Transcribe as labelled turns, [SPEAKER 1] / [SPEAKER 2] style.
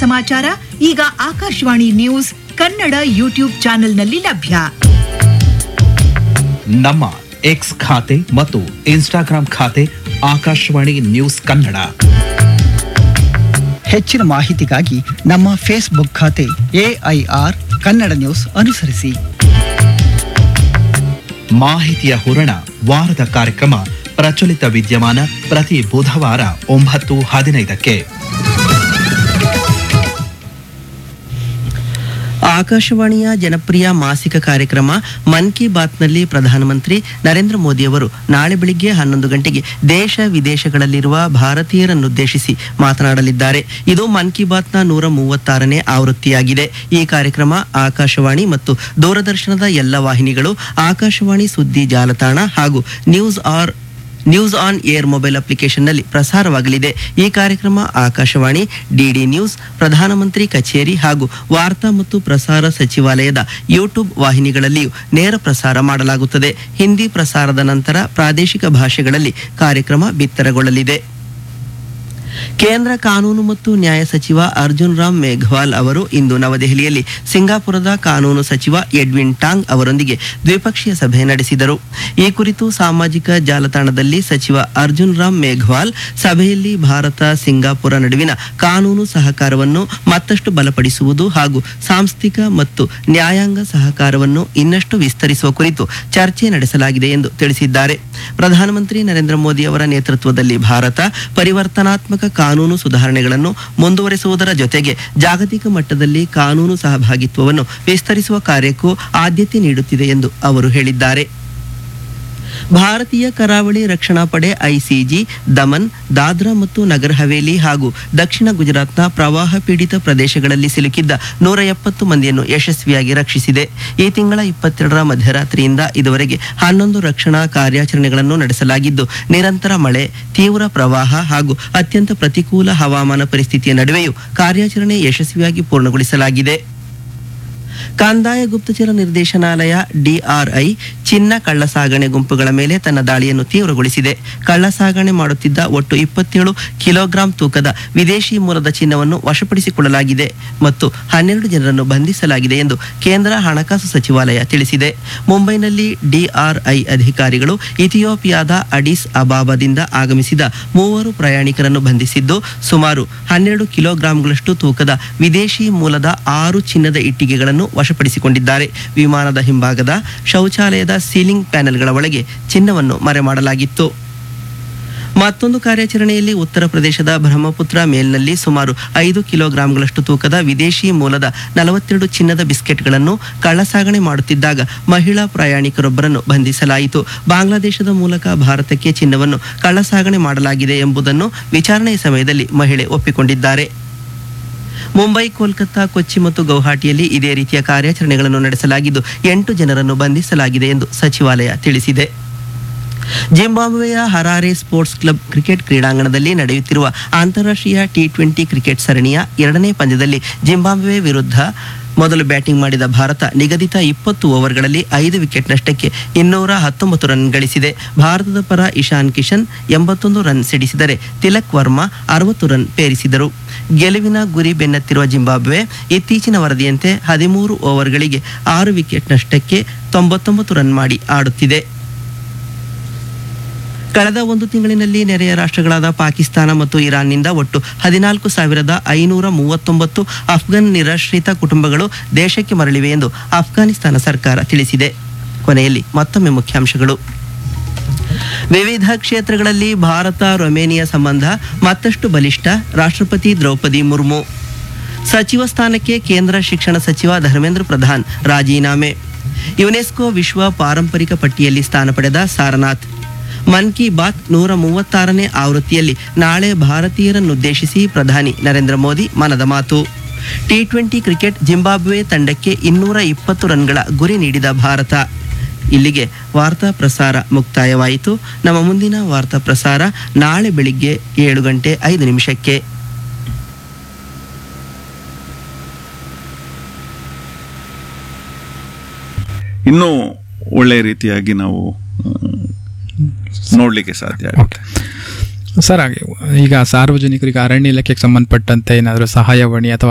[SPEAKER 1] ಸಮಾಚಾರ ಈಗ Akashvani news Kannada YouTube ಚಾನೆಲ್ನಲ್ಲಿ ಲಭ್ಯ
[SPEAKER 2] ನಮ್ಮ ಎಕ್ಸ್ ಖಾತೆ ಮತ್ತು ಇನ್ಸ್ಟಾಗ್ರಾಂ ಖಾತೆ ಆಕಾಶವಾಣಿ ನ್ಯೂಸ್ ಕನ್ನಡ
[SPEAKER 3] ಹೆಚ್ಚಿನ ಮಾಹಿತಿಗಾಗಿ ನಮ್ಮ ಫೇಸ್ಬುಕ್ ಖಾತೆ ಎಐಆರ್ ಕನ್ನಡ ನ್ಯೂಸ್ ಅನುಸರಿಸಿ
[SPEAKER 2] ಮಾಹಿತಿಯ ಹೂರಣ ವಾರದ ಕಾರ್ಯಕ್ರಮ ಪ್ರಚಲಿತ ವಿದ್ಯಮಾನ ಪ್ರತಿ ಬುಧವಾರ ಒಂಬತ್ತು ಹದಿನೈದಕ್ಕೆ
[SPEAKER 4] ಆಕಾಶವಾಣಿಯ ಜನಪ್ರಿಯ ಮಾಸಿಕ ಕಾರ್ಯಕ್ರಮ ಮನ್ ಕಿ ಬಾತ್ನಲ್ಲಿ ಪ್ರಧಾನಮಂತ್ರಿ ನರೇಂದ್ರ ಮೋದಿಯವರು ನಾಳೆ ಬೆಳಿಗ್ಗೆ ಹನ್ನೊಂದು ಗಂಟೆಗೆ ದೇಶ ವಿದೇಶಗಳಲ್ಲಿರುವ ಭಾರತೀಯರನ್ನುದ್ದೇಶಿಸಿ ಮಾತನಾಡಲಿದ್ದಾರೆ ಇದು ಮನ್ ಕಿ ಬಾತ್ನ ನೂರ ಮೂವತ್ತಾರನೇ ಆವೃತ್ತಿಯಾಗಿದೆ ಈ ಕಾರ್ಯಕ್ರಮ ಆಕಾಶವಾಣಿ ಮತ್ತು ದೂರದರ್ಶನದ ಎಲ್ಲ ವಾಹಿನಿಗಳು ಆಕಾಶವಾಣಿ ಸುದ್ದಿ ಜಾಲತಾಣ ಹಾಗೂ news or news on air mobile ಅಪ್ಲಿಕೇಶನ್ನಲ್ಲಿ ಪ್ರಸಾರವಾಗಲಿದೆ ಈ ಕಾರ್ಯಕ್ರಮ ಆಕಾಶವಾಣಿ ಡಿಡಿ ನ್ಯೂಸ್ ಪ್ರಧಾನಮಂತ್ರಿ ಕಚೇರಿ ಹಾಗೂ ವಾರ್ತಾ ಮತ್ತು ಪ್ರಸಾರ ಸಚಿವಾಲಯದ ಯೂಟ್ಯೂಬ್ ವಾಹಿನಿಗಳಲ್ಲಿಯೂ ನೇರ ಪ್ರಸಾರ ಮಾಡಲಾಗುತ್ತದೆ ಹಿಂದಿ ಪ್ರಸಾರದ ನಂತರ ಪ್ರಾದೇಶಿಕ ಭಾಷೆಗಳಲ್ಲಿ ಕಾರ್ಯಕ್ರಮ ಬಿತ್ತರಗೊಳ್ಳಲಿದೆ ಕೇಂದ್ರ ಕಾನೂನು ಮತ್ತು ನ್ಯಾಯ ಸಚಿವ ಅರ್ಜುನ್ ರಾಮ್ ಮೇಘವಾಲ್ ಅವರು ಇಂದು ನವದೆಹಲಿಯಲ್ಲಿ ಸಿಂಗಾಪುರದ ಕಾನೂನು ಸಚಿವ ಎಡ್ವಿನ್ ಟಾಂಗ್ ಅವರೊಂದಿಗೆ ದ್ವಿಪಕ್ಷೀಯ ಸಭೆ ನಡೆಸಿದರು ಈ ಕುರಿತು ಸಾಮಾಜಿಕ ಜಾಲತಾಣದಲ್ಲಿ ಸಚಿವ ಅರ್ಜುನ್ ರಾಮ್ ಮೇಘವಾಲ್ ಸಭೆಯಲ್ಲಿ ಭಾರತ ಸಿಂಗಾಪುರ ನಡುವಿನ ಕಾನೂನು ಸಹಕಾರವನ್ನು ಮತ್ತಷ್ಟು ಬಲಪಡಿಸುವುದು ಹಾಗೂ ಸಾಂಸ್ಥಿಕ ಮತ್ತು ನ್ಯಾಯಾಂಗ ಸಹಕಾರವನ್ನು ಇನ್ನಷ್ಟು ವಿಸ್ತರಿಸುವ ಕುರಿತು ಚರ್ಚೆ ನಡೆಸಲಾಗಿದೆ ಎಂದು ತಿಳಿಸಿದ್ದಾರೆ ಪ್ರಧಾನಮಂತ್ರಿ ನರೇಂದ್ರ ಮೋದಿ ಅವರ ನೇತೃತ್ವದಲ್ಲಿ ಭಾರತ ಪರಿವರ್ತನಾತ್ಮಕ ಕಾನೂನು ಸುಧಾರಣೆಗಳನ್ನು ಮುಂದುವರೆಸುವುದರ ಜೊತೆಗೆ ಜಾಗತಿಕ ಮಟ್ಟದಲ್ಲಿ ಕಾನೂನು ಸಹಭಾಗಿತ್ವವನ್ನು ವಿಸ್ತರಿಸುವ ಕಾರ್ಯಕ್ಕೂ ಆದ್ಯತೆ ನೀಡುತ್ತಿದೆ ಎಂದು ಅವರು ಹೇಳಿದ್ದಾರೆ ಭಾರತೀಯ ಕರಾವಳಿ ರಕ್ಷಣಾ ಪಡೆ ಐಸಿಜಿ ದಮನ್ ದಾದ್ರಾ ಮತ್ತು ನಗರ್ ಹವೇಲಿ ಹಾಗೂ ದಕ್ಷಿಣ ಗುಜರಾತ್ನ ಪ್ರವಾಹ ಪೀಡಿತ ಪ್ರದೇಶಗಳಲ್ಲಿ ಸಿಲುಕಿದ್ದ ನೂರ ಎಪ್ಪತ್ತು ಮಂದಿಯನ್ನು ಯಶಸ್ವಿಯಾಗಿ ರಕ್ಷಿಸಿದೆ ಈ ತಿಂಗಳ ಇಪ್ಪತ್ತೆರಡರ ಮಧ್ಯರಾತ್ರಿಯಿಂದ ಇದುವರೆಗೆ ಹನ್ನೊಂದು ರಕ್ಷಣಾ ಕಾರ್ಯಾಚರಣೆಗಳನ್ನು ನಡೆಸಲಾಗಿದ್ದು ನಿರಂತರ ಮಳೆ ತೀವ್ರ ಪ್ರವಾಹ ಹಾಗೂ ಅತ್ಯಂತ ಪ್ರತಿಕೂಲ ಹವಾಮಾನ ಪರಿಸ್ಥಿತಿಯ ನಡುವೆಯೂ ಕಾರ್ಯಾಚರಣೆ ಯಶಸ್ವಿಯಾಗಿ ಪೂರ್ಣಗೊಳಿಸಲಾಗಿದೆ ಕಂದಾಯ ಗುಪ್ತಚರ ನಿರ್ದೇಶನಾಲಯ ಡಿಆರ್ಐ ಚಿನ್ನ ಕಳ್ಳಸಾಗಣೆ ಗುಂಪುಗಳ ಮೇಲೆ ತನ್ನ ದಾಳಿಯನ್ನು ತೀವ್ರಗೊಳಿಸಿದೆ ಕಳ್ಳಸಾಗಣೆ ಮಾಡುತ್ತಿದ್ದ ಒಟ್ಟು ಇಪ್ಪತ್ತೇಳು ಕಿಲೋಗ್ರಾಂ ತೂಕದ ವಿದೇಶಿ ಮೂಲದ ಚಿನ್ನವನ್ನು ವಶಪಡಿಸಿಕೊಳ್ಳಲಾಗಿದೆ ಮತ್ತು ಹನ್ನೆರಡು ಜನರನ್ನು ಬಂಧಿಸಲಾಗಿದೆ ಎಂದು ಕೇಂದ್ರ ಹಣಕಾಸು ಸಚಿವಾಲಯ ತಿಳಿಸಿದೆ ಮುಂಬೈನಲ್ಲಿ ಡಿಆರ್ಐ ಅಧಿಕಾರಿಗಳು ಇಥಿಯೋಪಿಯಾದ ಅಡಿಸ್ ಅಬಾಬಾದಿಂದ ಆಗಮಿಸಿದ ಮೂವರು ಪ್ರಯಾಣಿಕರನ್ನು ಬಂಧಿಸಿದ್ದು ಸುಮಾರು ಹನ್ನೆರಡು ಕಿಲೋಗ್ರಾಂಗಳಷ್ಟು ತೂಕದ ವಿದೇಶಿ ಮೂಲದ ಆರು ಚಿನ್ನದ ಇಟ್ಟಿಗೆಗಳನ್ನು ವಶಪಡಿಸಿಕೊಂಡಿದ್ದಾರೆ ವಿಮಾನದ ಹಿಂಭಾಗದ ಶೌಚಾಲಯದ ಸೀಲಿಂಗ್ ಪ್ಯಾನೆಲ್ಗಳ ಒಳಗೆ ಚಿನ್ನವನ್ನು ಮರೆಮಾಡಲಾಗಿತ್ತು ಮತ್ತೊಂದು ಕಾರ್ಯಾಚರಣೆಯಲ್ಲಿ ಉತ್ತರ ಪ್ರದೇಶದ ಬ್ರಹ್ಮಪುತ್ರ ಮೇಲ್ನಲ್ಲಿ ಸುಮಾರು ಐದು ಕಿಲೋಗ್ರಾಂಗಳಷ್ಟು ತೂಕದ ವಿದೇಶಿ ಮೂಲದ ನಲವತ್ತೆರಡು ಚಿನ್ನದ ಬಿಸ್ಕೆಟ್ಗಳನ್ನು ಕಳ್ಳಸಾಗಣೆ ಮಾಡುತ್ತಿದ್ದಾಗ ಮಹಿಳಾ ಪ್ರಯಾಣಿಕರೊಬ್ಬರನ್ನು ಬಂಧಿಸಲಾಯಿತು ಬಾಂಗ್ಲಾದೇಶದ ಮೂಲಕ ಭಾರತಕ್ಕೆ ಚಿನ್ನವನ್ನು ಕಳ್ಳಸಾಗಣೆ ಮಾಡಲಾಗಿದೆ ಎಂಬುದನ್ನು ವಿಚಾರಣೆಯ ಸಮಯದಲ್ಲಿ ಮಹಿಳೆ ಒಪ್ಪಿಕೊಂಡಿದ್ದಾರೆ ಮುಂಬೈ ಕೋಲ್ಕತ್ತಾ ಕೊಚ್ಚಿ ಮತ್ತು ಗೌಹಾಟಿಯಲ್ಲಿ ಇದೇ ರೀತಿಯ ಕಾರ್ಯಾಚರಣೆಗಳನ್ನು ನಡೆಸಲಾಗಿದ್ದು ಎಂಟು ಜನರನ್ನು ಬಂಧಿಸಲಾಗಿದೆ ಎಂದು ಸಚಿವಾಲಯ ತಿಳಿಸಿದೆ ಜಿಂಬಾಬ್ವೆಯ ಹರಾರೆ ಸ್ಪೋರ್ಟ್ಸ್ ಕ್ಲಬ್ ಕ್ರಿಕೆಟ್ ಕ್ರೀಡಾಂಗಣದಲ್ಲಿ ನಡೆಯುತ್ತಿರುವ ಅಂತಾರಾಷ್ಟ್ರೀಯ ಟಿ ಟ್ವೆಂಟಿ ಕ್ರಿಕೆಟ್ ಸರಣಿಯ ಎರಡನೇ ಪಂದ್ಯದಲ್ಲಿ ಜಿಂಬಾಬ್ವೆ ವಿರುದ್ಧ ಮೊದಲು ಬ್ಯಾಟಿಂಗ್ ಮಾಡಿದ ಭಾರತ ನಿಗದಿತ ಇಪ್ಪತ್ತು ಓವರ್ಗಳಲ್ಲಿ ಐದು ವಿಕೆಟ್ ನಷ್ಟಕ್ಕೆ ಇನ್ನೂರ ಹತ್ತೊಂಬತ್ತು ರನ್ ಗಳಿಸಿದೆ ಭಾರತದ ಪರ ಇಶಾನ್ ಕಿಶನ್ ಎಂಬತ್ತೊಂದು ರನ್ ಸಿಡಿಸಿದರೆ ತಿಲಕ್ ವರ್ಮಾ ಅರವತ್ತು ರನ್ ಪೇರಿಸಿದರು ಗೆಲುವಿನ ಗುರಿ ಬೆನ್ನತ್ತಿರುವ ಜಿಂಬಾಬ್ವೆ ಇತ್ತೀಚಿನ ವರದಿಯಂತೆ ಹದಿಮೂರು ಓವರ್ಗಳಿಗೆ ಆರು ವಿಕೆಟ್ ನಷ್ಟಕ್ಕೆ ತೊಂಬತ್ತೊಂಬತ್ತು ರನ್ ಮಾಡಿ ಆಡುತ್ತಿದೆ ಕಳೆದ ಒಂದು ತಿಂಗಳಿನಲ್ಲಿ ನೆರೆಯ ರಾಷ್ಟ್ರಗಳಾದ ಪಾಕಿಸ್ತಾನ ಮತ್ತು ಇರಾನ್ನಿಂದ ಒಟ್ಟು ಹದಿನಾಲ್ಕು ಸಾವಿರದ ಐನೂರ ಮೂವತ್ತೊಂಬತ್ತು ಅಫ್ಘಾನ್ ನಿರಾಶ್ರಿತ ಕುಟುಂಬಗಳು ದೇಶಕ್ಕೆ ಮರಳಿವೆ ಎಂದು ಅಫ್ಘಾನಿಸ್ತಾನ ಸರ್ಕಾರ ತಿಳಿಸಿದೆ ಕೊನೆಯಲ್ಲಿ ಮತ್ತೊಮ್ಮೆ ಮುಖ್ಯಾಂಶಗಳು ವಿವಿಧ ಕ್ಷೇತ್ರಗಳಲ್ಲಿ ಭಾರತ ರೊಮೇನಿಯಾ ಸಂಬಂಧ ಮತ್ತಷ್ಟು ಬಲಿಷ್ಠ ರಾಷ್ಟ್ರಪತಿ ದ್ರೌಪದಿ ಮುರ್ಮು ಸಚಿವ ಸ್ಥಾನಕ್ಕೆ ಕೇಂದ್ರ ಶಿಕ್ಷಣ ಸಚಿವ ಧರ್ಮೇಂದ್ರ ಪ್ರಧಾನ್ ರಾಜೀನಾಮೆ ಯುನೆಸ್ಕೋ ವಿಶ್ವ ಪಾರಂಪರಿಕ ಪಟ್ಟಿಯಲ್ಲಿ ಸ್ಥಾನ ಪಡೆದ ಸಾರನಾಥ್ ಮನ್ ಕಿ ಬಾತ್ ನೂರ ಮೂವತ್ತಾರನೇ ಆವೃತ್ತಿಯಲ್ಲಿ ನಾಳೆ ಭಾರತೀಯರನ್ನುದ್ದೇಶಿಸಿ ಪ್ರಧಾನಿ ನರೇಂದ್ರ ಮೋದಿ ಮನದ ಮಾತು ಟಿ ಟ್ವೆಂಟಿ ಕ್ರಿಕೆಟ್ ಜಿಂಬಾಬ್ವೆ ತಂಡಕ್ಕೆ ಇನ್ನೂರ ಇಪ್ಪತ್ತು ರನ್ಗಳ ಗುರಿ ನೀಡಿದ ಭಾರತ ಇಲ್ಲಿಗೆ ವಾರ್ತಾ ಪ್ರಸಾರ ಮುಕ್ತಾಯವಾಯಿತು ನಮ್ಮ ಮುಂದಿನ ವಾರ್ತಾ ಪ್ರಸಾರ ನಾಳೆ ಬೆಳಿಗ್ಗೆ ಏಳು ಗಂಟೆ ಐದು ನಿಮಿಷಕ್ಕೆ
[SPEAKER 5] ಇನ್ನೂ ಒಳ್ಳೆ ರೀತಿಯಾಗಿ ನಾವು ಆ, ನೋಡ್ಲಿಕ್ಕೆ ಸಾಧ್ಯ ಆಗುತ್ತೆ
[SPEAKER 6] ಸರ್ ಹಾಗೆ ಈಗ ಸಾರ್ವಜನಿಕರಿಗೆ ಅರಣ್ಯ ಇಲಾಖೆಗೆ ಸಂಬಂಧಪಟ್ಟಂತೆ ಏನಾದರೂ ಸಹಾಯವಾಣಿ ಅಥವಾ